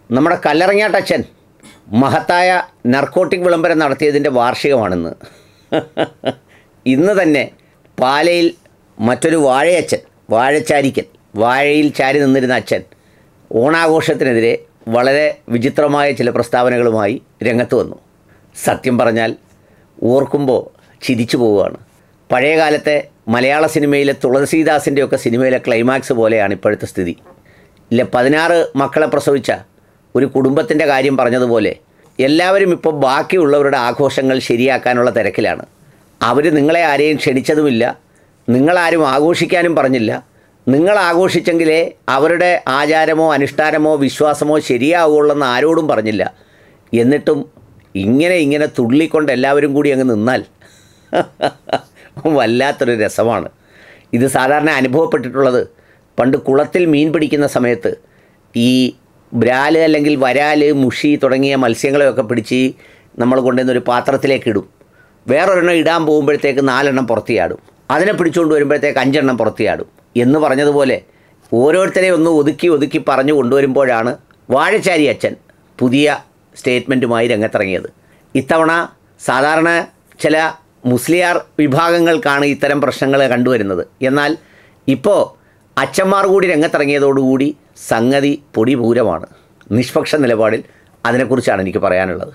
നമ്മുടെ കല്ലറങ്ങാട്ടച്ഛൻ മഹത്തായ നർക്കോട്ടിക് വിളംബരം നടത്തിയതിൻ്റെ വാർഷികമാണിന്ന് ഇന്ന് തന്നെ പാലയിൽ മറ്റൊരു വാഴയച്ഛൻ വാഴച്ചാരിക്കൽ വാഴയിൽ ചാരി നിന്നിരുന്ന അച്ഛൻ ഓണാഘോഷത്തിനെതിരെ വളരെ വിചിത്രമായ ചില പ്രസ്താവനകളുമായി രംഗത്ത് വന്നു സത്യം പറഞ്ഞാൽ ഓർക്കുമ്പോൾ ചിരിച്ചു പോവുകയാണ് പഴയ കാലത്തെ മലയാള സിനിമയിലെ തുളസീദാസിൻ്റെയൊക്കെ സിനിമയിലെ ക്ലൈമാക്സ് പോലെയാണ് ഇപ്പോഴത്തെ സ്ഥിതി ഇല്ല പതിനാറ് മക്കളെ പ്രസവിച്ച ഒരു കുടുംബത്തിൻ്റെ കാര്യം പറഞ്ഞതുപോലെ എല്ലാവരും ഇപ്പോൾ ബാക്കിയുള്ളവരുടെ ആഘോഷങ്ങൾ ശരിയാക്കാനുള്ള തിരക്കിലാണ് അവർ നിങ്ങളെ ആരെയും ക്ഷണിച്ചതുമില്ല നിങ്ങളാരും ആഘോഷിക്കാനും പറഞ്ഞില്ല നിങ്ങൾ ആഘോഷിച്ചെങ്കിലേ അവരുടെ ആചാരമോ അനുഷ്ഠാനമോ വിശ്വാസമോ ശരിയാവുള്ളൂ എന്ന് ആരോടും പറഞ്ഞില്ല എന്നിട്ടും ഇങ്ങനെ ഇങ്ങനെ തുള്ളിക്കൊണ്ട് എല്ലാവരും കൂടി അങ്ങ് നിന്നാൽ വല്ലാത്തൊരു രസമാണ് ഇത് സാധാരണ അനുഭവപ്പെട്ടിട്ടുള്ളത് പണ്ട് കുളത്തിൽ മീൻ പിടിക്കുന്ന സമയത്ത് ഈ ബ്രാല് അല്ലെങ്കിൽ വരാല് മുഷി തുടങ്ങിയ മത്സ്യങ്ങളെയൊക്കെ പിടിച്ച് നമ്മൾ കൊണ്ടുവന്ന് ഒരു പാത്രത്തിലേക്ക് ഇടും വേറൊരെണ്ണം ഇടാൻ പോകുമ്പോഴത്തേക്ക് നാലെണ്ണം പുറത്തിയാടും അതിനെ പിടിച്ചുകൊണ്ട് വരുമ്പോഴത്തേക്ക് അഞ്ചെണ്ണം പുറത്തിയാടും എന്ന് പറഞ്ഞതുപോലെ ഓരോരുത്തരെ ഒന്ന് ഒതുക്കി ഒതുക്കി പറഞ്ഞു കൊണ്ടുവരുമ്പോഴാണ് വാഴച്ചാരി അച്ഛൻ പുതിയ സ്റ്റേറ്റ്മെൻറ്റുമായി രംഗത്തിറങ്ങിയത് ഇത്തവണ സാധാരണ ചില മുസ്ലിയാർ വിഭാഗങ്ങൾക്കാണ് ഇത്തരം പ്രശ്നങ്ങൾ കണ്ടുവരുന്നത് എന്നാൽ ഇപ്പോൾ അച്ഛന്മാർ കൂടി രംഗത്തിറങ്ങിയതോടുകൂടി സംഗതി പൊടിപൂരമാണ് നിഷ്പക്ഷ നിലപാടിൽ അതിനെക്കുറിച്ചാണ് എനിക്ക് പറയാനുള്ളത്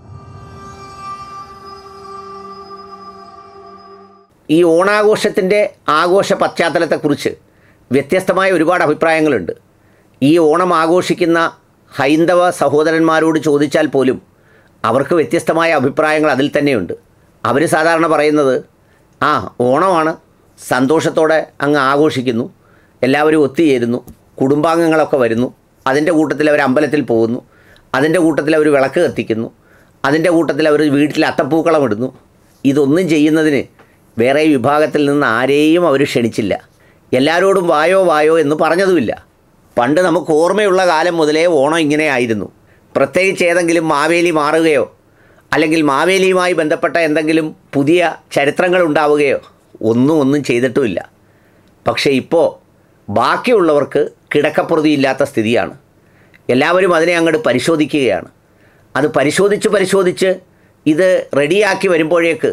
ഈ ഓണാഘോഷത്തിൻ്റെ ആഘോഷ പശ്ചാത്തലത്തെക്കുറിച്ച് വ്യത്യസ്തമായ ഒരുപാട് അഭിപ്രായങ്ങളുണ്ട് ഈ ഓണം ആഘോഷിക്കുന്ന ഹൈന്ദവ സഹോദരന്മാരോട് ചോദിച്ചാൽ പോലും അവർക്ക് വ്യത്യസ്തമായ അഭിപ്രായങ്ങൾ അതിൽ തന്നെയുണ്ട് അവർ സാധാരണ പറയുന്നത് ആ ഓണമാണ് സന്തോഷത്തോടെ അങ്ങ് ആഘോഷിക്കുന്നു എല്ലാവരും ഒത്തുചേരുന്നു കുടുംബാംഗങ്ങളൊക്കെ വരുന്നു അതിൻ്റെ കൂട്ടത്തിൽ അവർ അമ്പലത്തിൽ പോകുന്നു അതിൻ്റെ കൂട്ടത്തിൽ അവർ വിളക്ക് കത്തിക്കുന്നു അതിൻ്റെ കൂട്ടത്തിൽ അവർ വീട്ടിൽ അത്തപ്പൂക്കളം ഇടുന്നു ഇതൊന്നും ചെയ്യുന്നതിന് വേറെ വിഭാഗത്തിൽ നിന്ന് ആരെയും അവർ ക്ഷണിച്ചില്ല എല്ലാവരോടും വായോ വായോ എന്ന് പറഞ്ഞതുമില്ല പണ്ട് നമുക്ക് ഓർമ്മയുള്ള കാലം മുതലേ ഓണം ഇങ്ങനെ ആയിരുന്നു പ്രത്യേകിച്ച് ഏതെങ്കിലും മാവേലി മാറുകയോ അല്ലെങ്കിൽ മാവേലിയുമായി ബന്ധപ്പെട്ട എന്തെങ്കിലും പുതിയ ചരിത്രങ്ങൾ ഉണ്ടാവുകയോ ഒന്നും ഒന്നും ചെയ്തിട്ടുമില്ല പക്ഷേ ഇപ്പോൾ ബാക്കിയുള്ളവർക്ക് കിടക്കപ്രതിയില്ലാത്ത സ്ഥിതിയാണ് എല്ലാവരും അതിനെ അങ്ങോട്ട് പരിശോധിക്കുകയാണ് അത് പരിശോധിച്ച് പരിശോധിച്ച് ഇത് റെഡിയാക്കി വരുമ്പോഴേക്ക്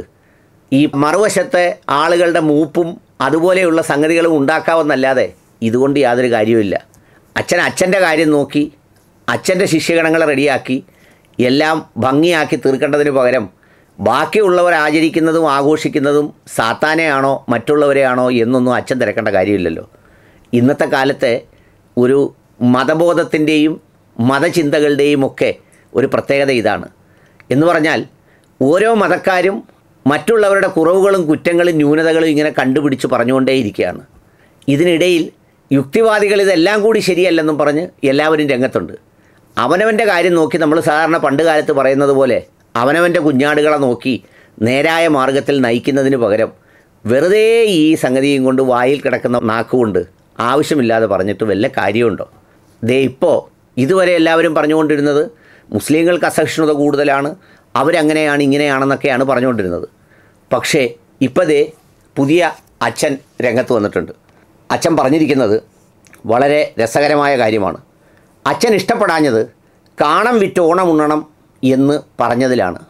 ഈ മറുവശത്തെ ആളുകളുടെ മൂപ്പും അതുപോലെയുള്ള സംഗതികളും ഉണ്ടാക്കാമെന്നല്ലാതെ ഇതുകൊണ്ട് യാതൊരു കാര്യവുമില്ല അച്ഛൻ അച്ഛൻ്റെ കാര്യം നോക്കി അച്ഛൻ്റെ ശിഷ്യഗണങ്ങളെ റെഡിയാക്കി എല്ലാം ഭംഗിയാക്കി തീർക്കേണ്ടതിന് പകരം ബാക്കിയുള്ളവർ ആചരിക്കുന്നതും ആഘോഷിക്കുന്നതും സാത്താനെയാണോ മറ്റുള്ളവരെയാണോ എന്നൊന്നും അച്ഛൻ തിരക്കേണ്ട കാര്യമില്ലല്ലോ ഇന്നത്തെ കാലത്തെ ഒരു മതബോധത്തിൻ്റെയും മതചിന്തകളുടെയും ഒക്കെ ഒരു പ്രത്യേകത ഇതാണ് എന്ന് പറഞ്ഞാൽ ഓരോ മതക്കാരും മറ്റുള്ളവരുടെ കുറവുകളും കുറ്റങ്ങളും ന്യൂനതകളും ഇങ്ങനെ കണ്ടുപിടിച്ച് പറഞ്ഞുകൊണ്ടേയിരിക്കുകയാണ് ഇതിനിടയിൽ യുക്തിവാദികൾ ഇതെല്ലാം കൂടി ശരിയല്ലെന്നും പറഞ്ഞ് എല്ലാവരും രംഗത്തുണ്ട് അവനവൻ്റെ കാര്യം നോക്കി നമ്മൾ സാധാരണ പണ്ട് കാലത്ത് പറയുന്നത് പോലെ അവനവൻ്റെ കുഞ്ഞാടുകളെ നോക്കി നേരായ മാർഗത്തിൽ നയിക്കുന്നതിന് പകരം വെറുതെ ഈ സംഗതിയും കൊണ്ട് വായിൽ കിടക്കുന്ന നാക്കുകൊണ്ട് ആവശ്യമില്ലാതെ പറഞ്ഞിട്ട് വല്ല കാര്യമുണ്ടോ ദേ ഇപ്പോൾ ഇതുവരെ എല്ലാവരും പറഞ്ഞുകൊണ്ടിരുന്നത് മുസ്ലിങ്ങൾക്ക് അസഹിഷ്ണുത കൂടുതലാണ് അവരങ്ങനെയാണ് ഇങ്ങനെയാണെന്നൊക്കെയാണ് പറഞ്ഞുകൊണ്ടിരുന്നത് പക്ഷേ ഇപ്പോൾ ദേ പുതിയ അച്ഛൻ രംഗത്ത് വന്നിട്ടുണ്ട് അച്ഛൻ പറഞ്ഞിരിക്കുന്നത് വളരെ രസകരമായ കാര്യമാണ് അച്ഛൻ ഇഷ്ടപ്പെടാഞ്ഞത് കാണം വിറ്റ് ഓണം ഉണ്ണണം എന്ന് പറഞ്ഞതിലാണ്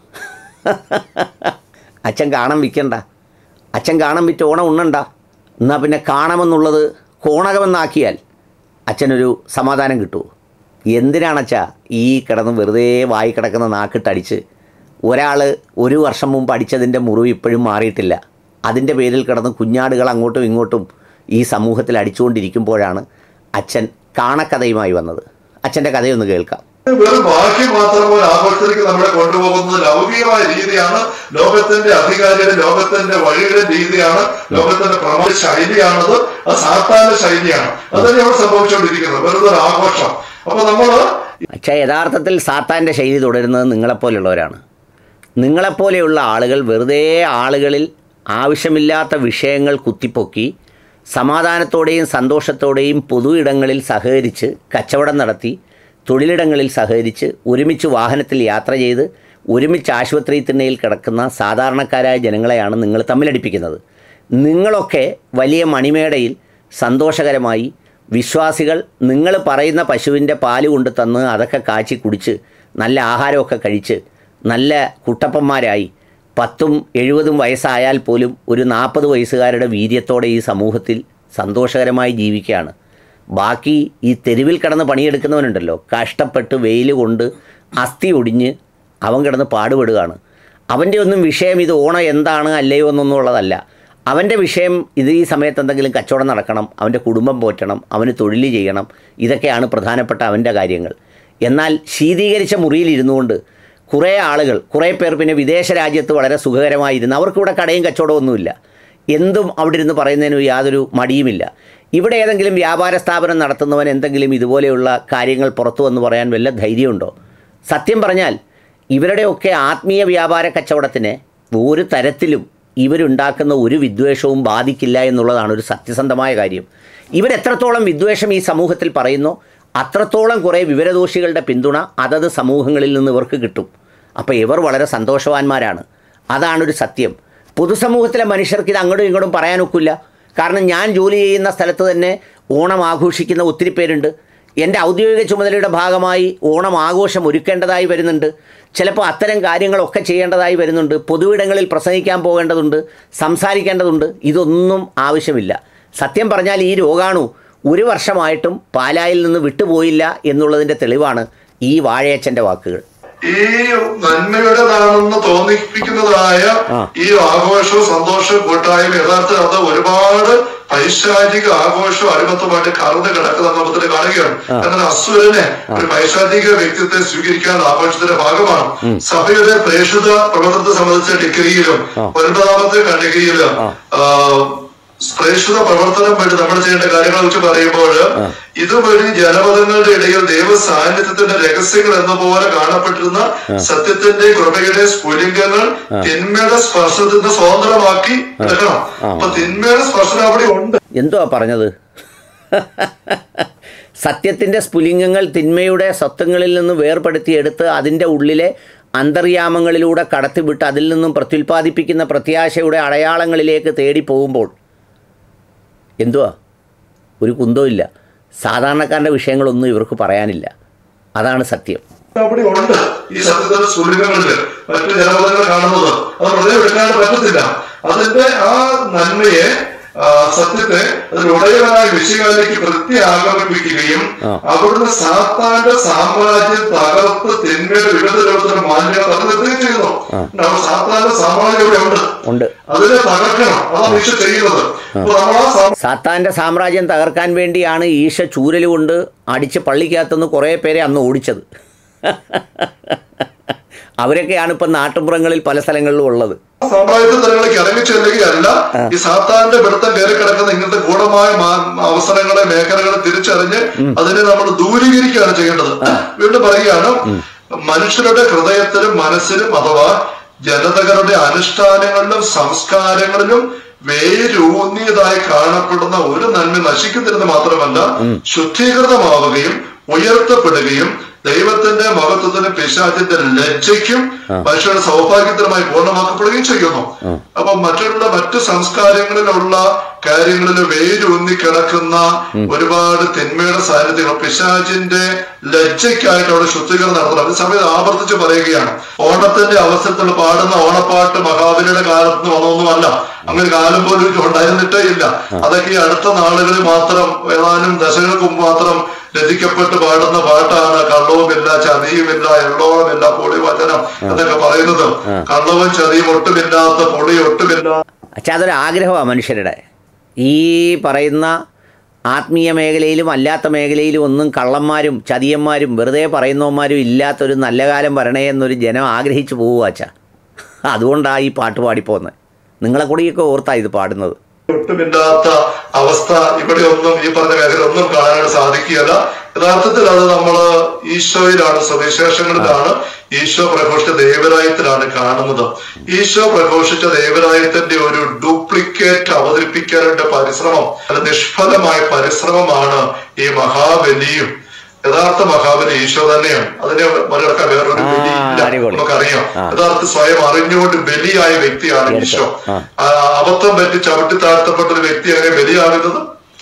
അച്ഛൻ കാണം വിൽക്കണ്ട അച്ഛൻ കാണം വിറ്റ് ഓണം ഉണ്ണണ്ട എന്നാൽ പിന്നെ കാണമെന്നുള്ളത് കോണകമെന്നാക്കിയാൽ അച്ഛനൊരു സമാധാനം കിട്ടുമോ എന്തിനാണച്ചാ ഈ കിടന്ന് വെറുതെ വായി കിടക്കുന്ന നാക്കിട്ടടിച്ച് ഒരാൾ ഒരു വർഷം മുമ്പ് അടിച്ചതിൻ്റെ മുറിവ് ഇപ്പോഴും മാറിയിട്ടില്ല അതിൻ്റെ പേരിൽ കിടന്ന് കുഞ്ഞാടുകൾ അങ്ങോട്ടും ഇങ്ങോട്ടും ഈ സമൂഹത്തിൽ അടിച്ചുകൊണ്ടിരിക്കുമ്പോഴാണ് അച്ഛൻ കാണക്കഥയുമായി വന്നത് അച്ഛൻ്റെ കഥയൊന്ന് കേൾക്കാം വെറും ബാക്കി മാത്രം പോലെ ആഘോഷത്തിലേക്ക് നമ്മളെ കൊണ്ടുപോകുന്നത് ലൗകികമായ രീതിയാണ് ലോകത്തിന്റെ അധികാരിയുടെ ലോകത്തിന്റെ വഴിയുടെ രീതിയാണ് ലോകത്തിന്റെ പ്രമുഖ ശൈലിയാണത് അത് സാത്താന്റെ ശൈലിയാണ് അതന്നെ ഇവിടെ സംഭവിച്ചുകൊണ്ടിരിക്കുന്നത് വെറുതെ ഒരു ആഘോഷം അപ്പൊ നമ്മള് അച്ഛാ യഥാർത്ഥത്തിൽ സാത്താൻ്റെ ശൈലി തുടരുന്നത് നിങ്ങളെപ്പോലുള്ളവരാണ് നിങ്ങളെപ്പോലെയുള്ള ആളുകൾ വെറുതെ ആളുകളിൽ ആവശ്യമില്ലാത്ത വിഷയങ്ങൾ കുത്തിപ്പൊക്കി സമാധാനത്തോടെയും സന്തോഷത്തോടെയും പൊതു ഇടങ്ങളിൽ സഹകരിച്ച് കച്ചവടം നടത്തി തൊഴിലിടങ്ങളിൽ സഹകരിച്ച് ഒരുമിച്ച് വാഹനത്തിൽ യാത്ര ചെയ്ത് ഒരുമിച്ച് ആശുപത്രി തിണ്ണയിൽ കിടക്കുന്ന സാധാരണക്കാരായ ജനങ്ങളെയാണ് നിങ്ങൾ തമ്മിലടിപ്പിക്കുന്നത് നിങ്ങളൊക്കെ വലിയ മണിമേടയിൽ സന്തോഷകരമായി വിശ്വാസികൾ നിങ്ങൾ പറയുന്ന പശുവിൻ്റെ പാല് കൊണ്ട് തന്ന് അതൊക്കെ കാച്ചി കുടിച്ച് നല്ല ആഹാരമൊക്കെ കഴിച്ച് നല്ല കുട്ടപ്പന്മാരായി പത്തും എഴുപതും വയസ്സായാൽ പോലും ഒരു നാൽപ്പത് വയസ്സുകാരുടെ വീര്യത്തോടെ ഈ സമൂഹത്തിൽ സന്തോഷകരമായി ജീവിക്കുകയാണ് ബാക്കി ഈ തെരുവിൽ കിടന്ന് പണിയെടുക്കുന്നവനുണ്ടല്ലോ കഷ്ടപ്പെട്ട് വെയിൽ കൊണ്ട് അസ്ഥി ഒടിഞ്ഞ് അവൻ കിടന്ന് പാടുപെടുകയാണ് അവൻ്റെ ഒന്നും വിഷയം ഇത് ഓണം എന്താണ് അല്ലയോ എന്നൊന്നുള്ളതല്ല അവൻ്റെ വിഷയം ഇത് ഈ സമയത്ത് എന്തെങ്കിലും കച്ചവടം നടക്കണം അവൻ്റെ കുടുംബം പോറ്റണം അവന് തൊഴിൽ ചെയ്യണം ഇതൊക്കെയാണ് പ്രധാനപ്പെട്ട അവൻ്റെ കാര്യങ്ങൾ എന്നാൽ ശീതീകരിച്ച മുറിയിൽ ഇരുന്നുകൊണ്ട് കുറേ ആളുകൾ കുറേ പേർ പിന്നെ വിദേശ രാജ്യത്ത് വളരെ സുഖകരമായിരുന്നു അവർക്കിവിടെ കടയും കച്ചവടമൊന്നുമില്ല എന്തും അവിടെ ഇരുന്ന് പറയുന്നതിന് യാതൊരു മടിയുമില്ല ഇവിടെ ഏതെങ്കിലും വ്യാപാര സ്ഥാപനം നടത്തുന്നവൻ എന്തെങ്കിലും ഇതുപോലെയുള്ള കാര്യങ്ങൾ പുറത്തു വന്ന് പറയാൻ വല്ല ധൈര്യമുണ്ടോ സത്യം പറഞ്ഞാൽ ഇവരുടെയൊക്കെ ആത്മീയ വ്യാപാര കച്ചവടത്തിന് ഒരു തരത്തിലും ഇവരുണ്ടാക്കുന്ന ഒരു വിദ്വേഷവും ബാധിക്കില്ല എന്നുള്ളതാണ് ഒരു സത്യസന്ധമായ കാര്യം ഇവരെത്രത്തോളം വിദ്വേഷം ഈ സമൂഹത്തിൽ പറയുന്നോ അത്രത്തോളം കുറേ വിവരദോഷികളുടെ പിന്തുണ അതത് സമൂഹങ്ങളിൽ നിന്ന് ഇവർക്ക് കിട്ടും അപ്പോൾ ഇവർ വളരെ സന്തോഷവാന്മാരാണ് അതാണൊരു സത്യം പൊതുസമൂഹത്തിലെ മനുഷ്യർക്ക് ഇത് അങ്ങോട്ടും ഇങ്ങോട്ടും പറയാനൊക്കില്ല കാരണം ഞാൻ ജോലി ചെയ്യുന്ന സ്ഥലത്ത് തന്നെ ഓണം ആഘോഷിക്കുന്ന ഒത്തിരി പേരുണ്ട് എൻ്റെ ഔദ്യോഗിക ചുമതലയുടെ ഭാഗമായി ഓണം ആഘോഷം ഒരുക്കേണ്ടതായി വരുന്നുണ്ട് ചിലപ്പോൾ അത്തരം കാര്യങ്ങളൊക്കെ ചെയ്യേണ്ടതായി വരുന്നുണ്ട് പൊതുവിടങ്ങളിൽ പ്രസംഗിക്കാൻ പോകേണ്ടതുണ്ട് സംസാരിക്കേണ്ടതുണ്ട് ഇതൊന്നും ആവശ്യമില്ല സത്യം പറഞ്ഞാൽ ഈ രോഗാണു ഒരു വർഷമായിട്ടും പാലായിൽ നിന്ന് വിട്ടുപോയില്ല എന്നുള്ളതിൻ്റെ തെളിവാണ് ഈ വാഴയച്ചൻ്റെ വാക്കുകൾ ഈ നന്മയുടേതാണെന്ന് തോന്നിപ്പിക്കുന്നതായ ആ. ഈ ആഘോഷവും സന്തോഷവും കൂട്ടായ്മ യഥാർത്ഥത്തിൽ അത് ഒരുപാട് പൈശാചിക ആഘോഷവും അടിമത്തമായിട്ട് കറന്ന് കിടക്കുന്ന നമ്മൾ കാണുകയാണ് എന്നാൽ അസുരനെ ഒരു പൈശാചിക വ്യക്തിത്വത്തെ സ്വീകരിക്കാൻ ആഘോഷത്തിന്റെ ഭാഗമാണ് സഭയുടെ പ്രേക്ഷിത പ്രവർത്തനത്തെ സംബന്ധിച്ച ഡിഗ്രിയിലും ഒൻപതാമത്തെ ഡിഗ്രിയിലും പ്രേക്ഷിത പ്രവർത്തനം വഴി നമ്മൾ ചെയ്യേണ്ട കാര്യങ്ങളെ കുറിച്ച് പറയുമ്പോൾ ഇതുവഴി ജനപദങ്ങളുടെ ഇടയിൽ ദൈവ സാന്നിധ്യത്തിന്റെ രഹസ്യങ്ങൾ എന്ന പോലെ കാണപ്പെട്ടിരുന്ന സത്യത്തിന്റെ കൃപയുടെ സ്ഫുലിംഗങ്ങൾ തിന്മയുടെ സ്പർശത്തിൽ നിന്ന് സ്വതന്ത്രമാക്കി എടുക്കണം അപ്പൊ തിന്മയുടെ സ്പർശനം അവിടെ ഉണ്ട് എന്തുവാ പറഞ്ഞത് സത്യത്തിൻ്റെ സ്ഫുലിംഗങ്ങൾ തിന്മയുടെ സത്വങ്ങളിൽ നിന്ന് വേർപെടുത്തിയെടുത്ത് അതിൻ്റെ ഉള്ളിലെ അന്തർയാമങ്ങളിലൂടെ കടത്തിവിട്ട് അതിൽ നിന്നും പ്രത്യുൽപാദിപ്പിക്കുന്ന പ്രത്യാശയുടെ അടയാളങ്ങളിലേക്ക് തേടി പോകുമ്പോൾ എന്തുവാ ഒരു കുന്തവും സാധാരണക്കാരൻ്റെ വിഷയങ്ങളൊന്നും ഇവർക്ക് പറയാനില്ല അതാണ് സത്യം അവിടെ ഉണ്ട് ഈ സത്യത്തിന്റെ സൂര്യകളില് മറ്റു ജനപദങ്ങൾ കാണുന്നത് അത് വെറുതെ എടുക്കാണ്ട് പറ്റത്തില്ല അതിന്റെ ആ നന്മയെ ആ, സത്യത്തെ അതിന്റെ ഉടയവനായ വിശുകാലേക്ക് പ്രത്യ ആകർഷിപ്പിക്കുകയും അവിടുന്ന് സാത്താന്റെ സാമ്രാജ്യം തകർത്ത് തിന്മയുടെ വിവിധ രൂപത്തിലുള്ള മാന്യത തകർത്തുകയും ചെയ്യുന്നു അപ്പോൾ സാത്താന്റെ സാമ്രാജ്യം ഇവിടെ ഉണ്ട് ഉണ്ട് അതിനെ തകർക്കണം അതാണ് ഈശോ ചെയ്യുന്നത് അപ്പൊ നമ്മൾ ആ സാമ്രാജ്യം സാത്താൻ്റെ സാമ്രാജ്യം തകർക്കാൻ വേണ്ടിയാണ് ഈശ ചൂരൽ കൊണ്ട് അടിച്ച് പള്ളിക്കകത്തുനിന്ന് കുറേ പേരെ അന്ന് ഓടിച്ചത് അവരൊക്കെയാണ് ഇപ്പം നാട്ടുമ്പുറങ്ങളിൽ പല സ്ഥലങ്ങളിലും ഉള്ളത് സാമ്രാജ്യത്തെ തലങ്ങളിലേക്ക് ഇറങ്ങി ചെല്ലുകയല്ല ഈ സാത്താന്റെ പിടുത്തം കയറി കിടക്കുന്ന ഇങ്ങനത്തെ ഗൂഢമായ മാ- അവസരങ്ങളെ മേഖലകളെ തിരിച്ചറിഞ്ഞ് അതിനെ നമ്മൾ ദൂരീകരിക്കുകയാണ് ചെയ്യേണ്ടത് വീണ്ടും പറയുകയാണ് മനുഷ്യരുടെ ഹൃദയത്തിലും മനസ്സിലും അഥവാ ജനതകളുടെ അനുഷ്ഠാനങ്ങളിലും സംസ്കാരങ്ങളിലും വേരൂന്നിയതായി കാണപ്പെടുന്ന ഒരു നന്മ നശിക്കുന്നില്ലെന്ന് മാത്രമല്ല ശുദ്ധീകൃതമാവുകയും ഉയർത്തപ്പെടുകയും ദൈവത്തിന്റെ മഹത്വത്തിനും പിശാചിന്റെ ലജ്ജയ്ക്കും മനുഷ്യരുടെ സൗഭാഗ്യത്തിനുമായി പൂർണ്ണമാക്കപ്പെടുകയും ചെയ്യുന്നു അപ്പൊ മറ്റുള്ള മറ്റു സംസ്കാരങ്ങളിലുള്ള കാര്യങ്ങളിൽ വേരൂന്നി കിടക്കുന്ന ഒരുപാട് തിന്മയുടെ സാന്നിധ്യങ്ങൾ പിശാചിന്റെ ലജ്ജയ്ക്കായിട്ട് അവിടെ ശുദ്ധീകരണം നടത്തണം അതേ സമയത്ത് ആവർത്തിച്ച് പറയുകയാണ് ഓണത്തിന്റെ അവസരത്തിൽ പാടുന്ന ഓണപ്പാട്ട് മഹാബലിയുടെ കാലത്ത് വന്നൊന്നുമല്ല അങ്ങനെ കാലം പോലും ഇത് ഉണ്ടായിരുന്നിട്ടേ ഇല്ല അതൊക്കെ ഈ അടുത്ത നാളുകളിൽ മാത്രം ഏതാനും ദശകൾക്ക് മുമ്പ് മാത്രം രചിക്കപ്പെട്ട് പാടുന്ന പാട്ടാണ് കള്ളവുമില്ല ചതിയുമില്ല എള്ളോളമില്ല പൊളി വചനം എന്നൊക്കെ പറയുന്നത് കള്ളവും ചതിയും ഒട്ടുമില്ലാത്ത പൊളി ഒട്ടുമില്ല പക്ഷെ അതൊരു ആഗ്രഹമാണ് മനുഷ്യരുടെ ഈ പറയുന്ന ആത്മീയ മേഖലയിലും അല്ലാത്ത മേഖലയിലും ഒന്നും കള്ളന്മാരും ചതിയന്മാരും വെറുതെ പറയുന്നവന്മാരും ഇല്ലാത്തൊരു നല്ല കാലം വരണേ എന്നൊരു ജനം ആഗ്രഹിച്ചു പോവുക അച്ഛ അതുകൊണ്ടാണ് ഈ പാട്ട് പാടിപ്പോകുന്നത് നിങ്ങളെ കൂടിയൊക്കെ ഓർത്താ ഇത് പാടുന്നത് ഒട്ടുമില്ലാത്ത അവസ്ഥ ഇവിടെ ഒന്നും ഈ പറഞ്ഞ മേഖല ഒന്നും കാണാനായിട്ട് സാധിക്കുകയില്ല യഥാർത്ഥത്തിൽ അത് നമ്മള് ഈശോയിലാണ് സുവിശേഷങ്ങളിലാണ് ഈശോ പ്രഘോഷിച്ച ദേവരായത്തിലാണ് കാണുന്നത് ഈശോ പ്രഘോഷിച്ച ദേവരായത്തിന്റെ ഒരു ഡ്യൂപ്ലിക്കേറ്റ് അവതരിപ്പിക്കാനുള്ള പരിശ്രമം അത് നിഷ്ഫലമായ പരിശ്രമമാണ് ഈ മഹാബലിയും യഥാർത്ഥ മഹാബലി ഈശോ തന്നെയാണ് അതിനെ മറികടക്കാൻ വേറൊരു ആ, ബലി ഇല്ല അടിപൊളി. നമുക്കറിയാം യഥാർത്ഥ സ്വയം അറിഞ്ഞുകൊണ്ട് ബലിയായ വ്യക്തിയാണ് ഈശോ ആ, അബദ്ധം പറ്റി ചവിട്ടി താഴ്ത്തപ്പെട്ട ഒരു വ്യക്തി അങ്ങനെ ബലിയാകുന്നത്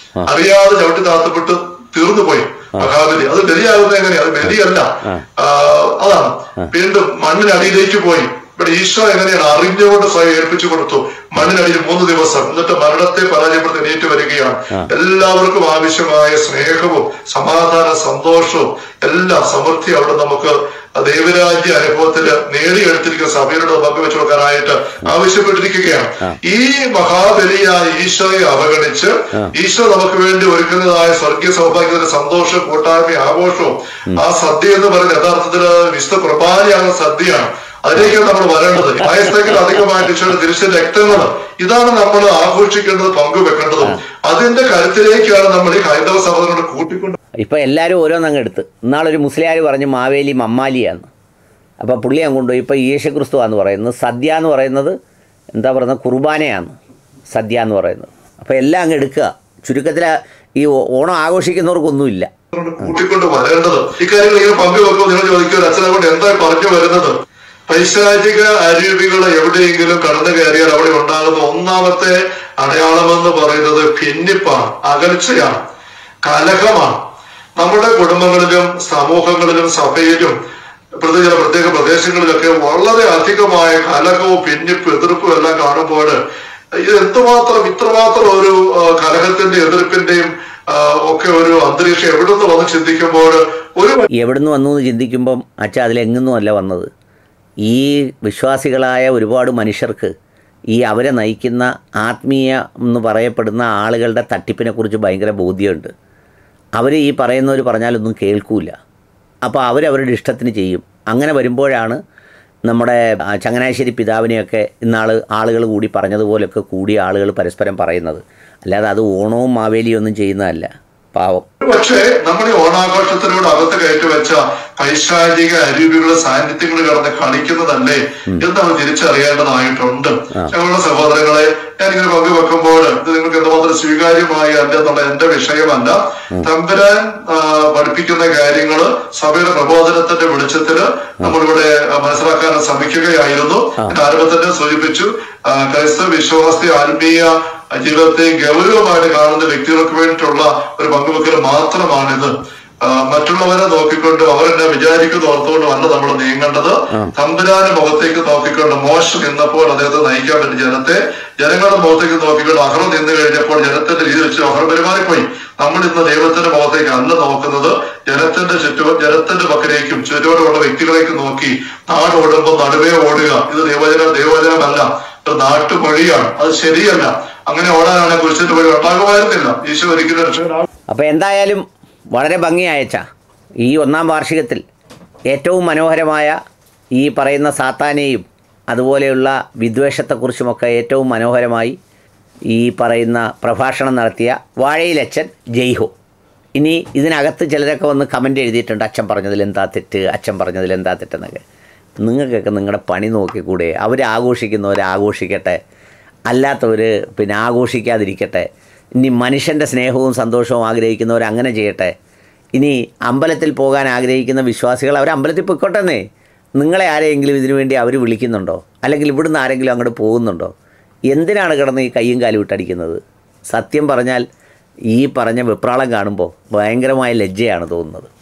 അറിയാതെ ചവിട്ടി താത്തപ്പെട്ട് തീർന്നു പോയി മഹാബലി അത് ബലിയാകുന്നത് എങ്ങനെയാ അത് ബലിയല്ല ആ, അതാണ് വീണ്ടും മണ്ണിനടിയിലേക്ക് പോയി ഇവിടെ ഈശോ എങ്ങനെയാണ് അറിഞ്ഞുകൊണ്ട് സ്വയം ഏൽപ്പിച്ചു കൊടുത്തു മണ്ണിനടിയിൽ മൂന്ന് ദിവസം എന്നിട്ട് മരണത്തെ പരാജയപ്പെടുത്തി എണീറ്റ് വരികയാണ് എല്ലാവർക്കും ആവശ്യമായ സ്നേഹവും സമാധാന സന്തോഷവും എല്ലാം സമൃദ്ധി അവിടെ നമുക്ക് ദൈവരാജ്യ അനുഭവത്തിൽ നേടിയെടുത്തിരിക്കുന്ന സഭയോട് പങ്കുവെച്ചു കൊടുക്കാനായിട്ട് ആവശ്യപ്പെട്ടിരിക്കുകയാണ് ഈ മഹാബലിയായ ഈശോയെ അവഗണിച്ച് ഈശോ നമുക്ക് വേണ്ടി ഒരുക്കുന്നതായ സ്വർഗീയ സൗഭാഗ്യത്തിന്റെ സന്തോഷവും കൂട്ടായ്മയും ആഘോഷവും ആ സദ്യ എന്ന് പറയുന്നത് യഥാർത്ഥത്തില് വിശുദ്ധ കുർബാനയാകുന്ന സദ്യയാണ് അതിലേക്കാണ് നമ്മൾ വരേണ്ടത് വയസ്സേക്കാൾ അധികമായിട്ട് ഈശോയുടെ തിരിച്ച രക്തങ്ങൾ ഇതാണ് നമ്മൾ ആഘോഷിക്കേണ്ടത് പങ്കുവെക്കേണ്ടതും അതിന്റെ കരുത്തിലേക്കാണ് നമ്മൾ ഈ ഹൈന്ദവ സഹോദരങ്ങളെ കൂട്ടിക്കൊണ്ട് ഇപ്പം എല്ലാവരും ഓരോന്നങ്ങ് എടുത്ത് ഇന്നാളൊരു മുസ്ലിയാർ പറഞ്ഞു മാവേലി മമ്മാലിയാണ് അപ്പോൾ പുള്ളി അങ്ങ് കൊണ്ടുപോയി ഇപ്പോൾ യേശുക്രിസ്തുവാന്ന് പറയുന്നത് സദ്യ എന്ന് പറയുന്നത് എന്താ പറയുന്നത് കുർബാനയാണ് സദ്യ എന്ന് പറയുന്നത് അപ്പോൾ എല്ലാം അങ്ങ് എടുക്കുക ചുരുക്കത്തിൽ ഈ ഓ- ഓണം ആഘോഷിക്കുന്നവർക്കൊന്നുമില്ല കൂട്ടിക്കൊണ്ട് വരേണ്ടത് ഇക്കാര്യങ്ങൾ ഇങ്ങനെ പങ്കുവെക്കുമ്പോൾ നിങ്ങൾ ചോദിക്കും അച്ഛനെ കൊണ്ട് എന്താ പറഞ്ഞു വരുന്നത് പൈശാചിക അരൂപികൾ എവിടെയെങ്കിലും കടന്നു കയറിയാൽ അവിടെ ഉണ്ടാകുന്ന ഒന്നാമത്തെ അടയാളമെന്ന് പറയുന്നത് ഭിന്നിപ്പാണ് അകൽച്ചയാണ് കലഹമാണ് നമ്മുടെ കുടുംബങ്ങളിലും സമൂഹങ്ങളിലും സഭയിലും പ്രത്യേക പ്രത്യേക പ്രദേശങ്ങളിലൊക്കെ വളരെ അധികമായ കലഹവും ഭിന്നിപ്പും എതിർപ്പും എല്ലാം കാണുമ്പോൾ ഇത് എന്തുമാത്രം ഇത്രമാത്രം ഒരു ആ, കലഹത്തിന്റെ എതിർപ്പിന്റെയും ആ, ഒക്കെ ഒരു അന്തരീക്ഷം എവിടെ നിന്ന് വന്ന് ചിന്തിക്കുമ്പോൾ ഒരു എവിടുന്ന് വന്നു എന്ന് ചിന്തിക്കുമ്പം അച്ഛാ അതിലെങ്ങൊന്നും അല്ല വന്നത് ഈ വിശ്വാസികളായ ഒരുപാട് മനുഷ്യർക്ക് ഈ അവരെ നയിക്കുന്ന ആത്മീയ എന്ന് പറയപ്പെടുന്ന ആളുകളുടെ തട്ടിപ്പിനെക്കുറിച്ച് ഭയങ്കര ബോധ്യമുണ്ട് അവർ ഈ പറയുന്നവർ പറഞ്ഞാലൊന്നും കേൾക്കൂല അപ്പോൾ അവരവരുടെ ഇഷ്ടത്തിന് ചെയ്യും അങ്ങനെ വരുമ്പോഴാണ് നമ്മുടെ ആ, ചങ്ങനാശ്ശേരി പിതാവിനെയൊക്കെ ഇന്നാൾ ആളുകൾ കൂടി പറഞ്ഞതുപോലൊക്കെ കൂടി ആളുകൾ പരസ്പരം പറയുന്നത് അല്ലാതെ അത് ഓണവും മാവേലിയും ഒന്നും ചെയ്യുന്നതല്ല പാവം പക്ഷേ നമ്മൾ ഈ ഓണാഘോഷത്തിനോട് അകത്ത് കയറ്റി വെച്ച പൈശാചിക അരൂപികള് സാന്നിധ്യങ്ങൾ കടന്ന് കളിക്കുന്നതല്ലേ എന്ന് നമ്മൾ തിരിച്ചറിയേണ്ടതായിട്ടുണ്ട് ഞങ്ങളുടെ സഹോദരങ്ങളെ ഞാനിങ്ങനെ പങ്കുവെക്കുമ്പോൾ ഇത് നിങ്ങൾക്ക് എന്തുമാത്രം സ്വീകാര്യമായി അല്ല എന്നുള്ള എന്റെ വിഷയമല്ല തമ്പുരാൻ ആ, പഠിപ്പിക്കുന്ന കാര്യങ്ങള് സഭയുടെ പ്രബോധനത്തിന്റെ വെളിച്ചത്തില് നമ്മളിവിടെ ആ, മനസ്സിലാക്കാൻ ശ്രമിക്കുകയായിരുന്നു ഞാൻ ആരംഭത്തിന്റെ സൂചിപ്പിച്ചു ആ, ക്രൈസ്തവ വിശ്വാസത്തെ ആത്മീയ ജീവിതത്തെ ഗൗരവമായിട്ട് കാണുന്ന വ്യക്തികൾക്ക് വേണ്ടിയിട്ടുള്ള ഒരു പങ്കുവെക്കൽ മാത്രമാണിത് ആ, മറ്റുള്ളവരെ നോക്കിക്കൊണ്ട് അവരെന്നെ വിചാരിക്കുന്ന ഓർത്തുകൊണ്ടും അല്ല നമ്മൾ നീങ്ങേണ്ടത് തമ്പുരാന്റെ മുഖത്തേക്ക് നോക്കിക്കൊണ്ട് മോശം നിന്നപ്പോൾ അദ്ദേഹത്തെ നയിക്കാൻ വേണ്ടി ജനത്തെ ജനങ്ങളുടെ മുഖത്തേക്ക് നോക്കിക്കൊണ്ട് അഹ്റം നിന്ന് കഴിഞ്ഞപ്പോൾ ജനത്തിന്റെ രീതി വെച്ച് അഹ്റം പെരുമാറിപ്പോയി നമ്മൾ ഇന്ന് ദൈവത്തിന്റെ മുഖത്തേക്ക് അല്ല നോക്കുന്നത് ജനത്തിന്റെ ചുറ്റു ജനത്തിന്റെ പക്കലേക്കും ചുറ്റോടുള്ള വ്യക്തികളേക്ക് നോക്കി നാട് ഓടുമ്പോൾ നടുവേ ഓടുക ഇത് ദൈവജന ദൈവജനമല്ല ഒരു നാട്ടുമൊഴിയാണ് അത് ശരിയല്ല അങ്ങനെ ഓടാനാണ് കുരിശിന്റെ വഴി ഉണ്ടാകുമായിരുന്നില്ല ഈശോ ഒരിക്കലും രക്ഷകനാകും അപ്പോൾ എന്തായാലും വളരെ ഭംഗിയായച്ച ഈ ഒന്നാം വാർഷികത്തിൽ ഏറ്റവും മനോഹരമായ ഈ പറയുന്ന സാത്താനെയും അതുപോലെയുള്ള വിദ്വേഷത്തെക്കുറിച്ചുമൊക്കെ ഏറ്റവും മനോഹരമായി ഈ പറയുന്ന പ്രഭാഷണം നടത്തിയ വാഴയിലച്ഛൻ ജയ്ഹോ ഇനി ഇതിനകത്ത് ചിലരൊക്കെ വന്ന് കമൻ്റ് എഴുതിയിട്ടുണ്ട് അച്ഛൻ പറഞ്ഞതിൽ എന്താ തെറ്റ് അച്ഛൻ പറഞ്ഞതിൽ എന്താ തെറ്റെന്നൊക്കെ നിങ്ങൾക്കൊക്കെ നിങ്ങളുടെ പണി നോക്കിക്കൂടെ അവർ ആഘോഷിക്കുന്നവർ ആഘോഷിക്കട്ടെ അല്ലാത്തവർ പിന്നെ ആഘോഷിക്കാതിരിക്കട്ടെ ഇനി മനുഷ്യൻ്റെ സ്നേഹവും സന്തോഷവും ആഗ്രഹിക്കുന്നവർ അങ്ങനെ ചെയ്യട്ടെ ഇനി അമ്പലത്തിൽ പോകാൻ ആഗ്രഹിക്കുന്ന വിശ്വാസികൾ അവർ അമ്പലത്തിൽ പൊയ്ക്കോട്ടെന്നേ നിങ്ങളെ ആരെയെങ്കിലും ഇതിനു വേണ്ടി അവർ വിളിക്കുന്നുണ്ടോ അല്ലെങ്കിൽ ഇവിടുന്ന് ആരെങ്കിലും അങ്ങോട്ട് പോകുന്നുണ്ടോ എന്തിനാണ് കിടന്ന് ഈ കയ്യും കാലും ഇട്ടടിക്കുന്നത് സത്യം പറഞ്ഞാൽ ഈ പറഞ്ഞ വെപ്രാളം കാണുമ്പോൾ ഭയങ്കരമായ ലജ്ജയാണ് തോന്നുന്നത്